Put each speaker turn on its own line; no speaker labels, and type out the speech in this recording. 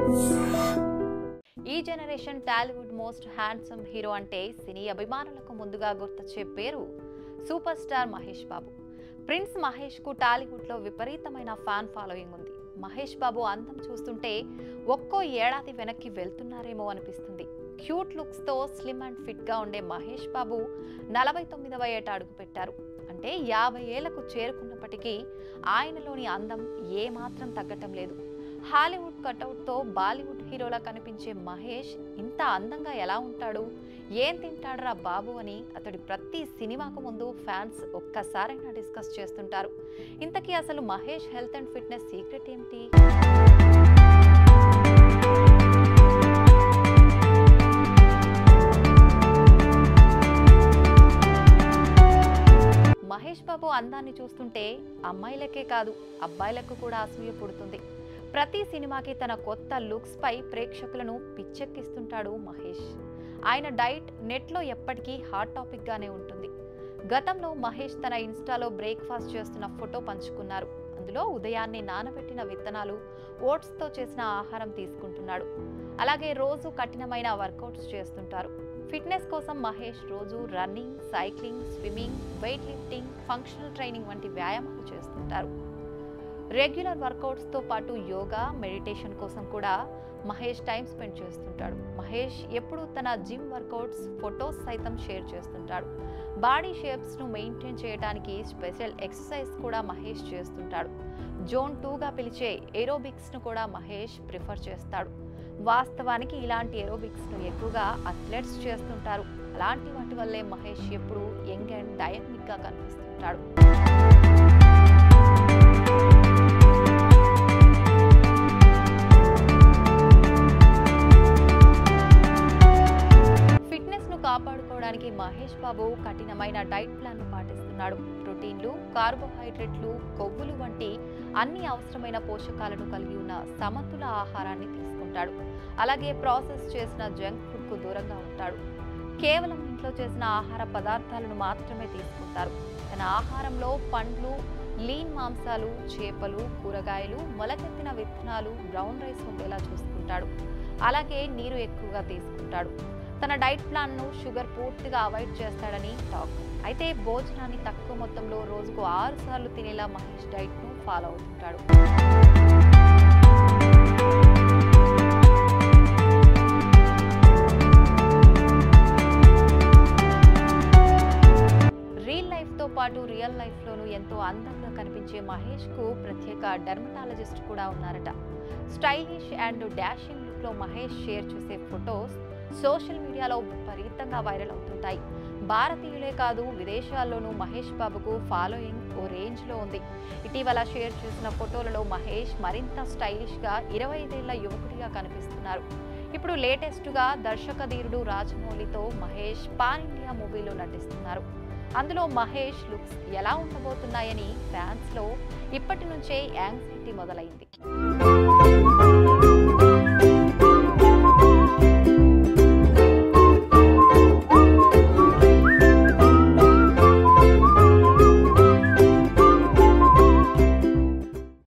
ఈ generation Tollywood most handsome hero అంటే సినీ అభిమానులకు ముందుగా గుర్తొచ్చే పేరు super star Mahesh Babu prince Mahesh కు టాలీవుడ్ లో విపరీతమైన ఫ్యాన్ ఫాలోయింగ్ ఉంది మహేష్ బాబు అందం చూస్తుంటే ఒక్కో ఏడాది వెనక్కి వెళ్తున్నారేమో అనిపిస్తుంది క్యూట్ లుక్స్ తో స్లిమ్ అండ్ ఫిట్ గా ఉండే మహేష్ బాబు నలభై తొమ్మిదవ ఏట అడుగుపెట్టారు అంటే యాభై ఏళ్లకు చేరుకున్నప్పటికీ ఆయనలోని అందం ఏమాత్రం తగ్గటం లేదు హాలీవుడ్ కటౌట్తో బాలీవుడ్ హీరోలా కనిపించే మహేష్ ఇంత అందంగా ఎలా ఉంటాడు ఏం తింటాడరా బాబు అని అతడి ప్రతి సినిమాకు ముందు ఫ్యాన్స్ ఒక్కసారైనా డిస్కస్ చేస్తుంటారు ఇంతకీ అసలు Mahesh health and fitness secret ఏమిటి మహేష్ బాబు అందాన్ని చూస్తుంటే అమ్మాయిలకే కాదు అబ్బాయిలకు కూడా అసూయ పుడుతుంది ప్రతి సినిమాకి తన కొత్త లుక్స్ పై ప్రేక్షకులను పిచ్చెక్కిస్తుంటాడు మహేష్ ఆయన డైట్ నెట్లో ఎప్పటికీ హాట్ టాపిక్ గానే ఉంటుంది గతంలో మహేష్ తన ఇన్స్టాలో బ్రేక్ఫాస్ట్ చేస్తున్న ఫోటో పంచుకున్నారు అందులో ఉదయాన్నే నానబెట్టిన విత్తనాలు ఓట్స్తో చేసిన ఆహారం తీసుకుంటున్నాడు అలాగే రోజు కఠినమైన వర్కౌట్స్ చేస్తుంటారు ఫిట్నెస్ కోసం మహేష్ రోజు running cycling swimming weight lifting functional training వంటి వ్యాయామాలు చేస్తుంటారు రెగ్యులర్ వర్కౌట్స్తో పాటు యోగా మెడిటేషన్ కోసం కూడా మహేష్ టైం స్పెండ్ చేస్తుంటాడు మహేష్ ఎప్పుడు తన జిమ్ వర్కౌట్స్ ఫొటోస్ సైతం షేర్ చేస్తుంటాడు బాడీ షేప్స్ను మెయింటైన్ చేయడానికి స్పెషల్ ఎక్సర్సైజ్ కూడా మహేష్ చేస్తుంటాడు జోన్ టూగా పిలిచే ఏరోబిక్స్ను కూడా మహేష్ ప్రిఫర్ చేస్తాడు వాస్తవానికి ఇలాంటి ఏరోబిక్స్ను ఎక్కువగా అథ్లెట్స్ చేస్తుంటారు అలాంటి వాటి వల్లే మహేష్ ఎప్పుడు యంగ్ అండ్ డైనమిక్గా కనిపిస్తుంటాడు ఫిట్నెస్ ను కాపాడుకోవడానికి మహేష్ బాబు కఠినమైన డైట్ ప్లాన్ ను పాటిస్తున్నాడు ప్రోటీన్లు కార్బోహైడ్రేట్లు కొవ్వులు వంటి అన్ని అవసరమైన పోషకాలను కలిగి ఉన్న సమతుల ఆహారాన్ని తీసుకుంటాడు అలాగే ప్రాసెస్ చేసిన జంక్ ఫుడ్ కు దూరంగా ఉంటాడు కేవలం ఇంట్లో చేసిన ఆహార పదార్థాలను మాత్రమే తీసుకుంటారు తన ఆహారంలో పండ్లు లీన్ మాంసాలు చేపలు కూరగాయలు మొలకెత్తిన విత్తనాలు బ్రౌన్ రైస్ ఉండేలా చూసుకుంటాడు అలాగే నీరు ఎక్కువగా తీసుకుంటాడు తన డైట్ ప్లాన్ను షుగర్ పూర్తిగా అవాయిడ్ చేస్తాడని టాక్ అయితే భోజనాన్ని తక్కువ మొత్తంలో రోజుకు ఆరు సార్లు తినేలా మహేష్ డైట్ను ఫాలో అవుతుంటాడు రియల్ లైఫ్తో పాటు రియల్ లైఫ్లోనూ ఎంతో అందంగా కనిపించే మహేష్కు ప్రత్యేక డెర్మటాలజిస్ట్ కూడా ఉన్నారట స్టైలిష్ అండ్ డాషింగ్ లుక్లో మహేష్ షేర్ చేసే ఫొటోస్ సోషల్ మీడియాలో విపరీతంగా వైరల్ అవుతుంటాయి భారతీయులే కాదు విదేశాల్లోనూ మహేష్ బాబుకు ఫాలోయింగ్ ఓ రేంజ్లో ఉంది ఇటీవల షేర్ చేసిన ఫోటోలలో మహేష్ మరింత స్టైలిష్గా ఇరవై ఐదేళ్ల యువకుడిగా కనిపిస్తున్నారు ఇప్పుడు లేటెస్ట్గా దర్శకధీరుడు రాజమౌళితో మహేష్ పాన్ ఇండియా మూవీలో నటిస్తున్నారు అందులో మహేష్ లుక్స్ ఎలా ఉండబోతున్నాయని ఫ్యాన్స్లో ఇప్పటి నుంచే యాంగ్జైటీ మొదలైంది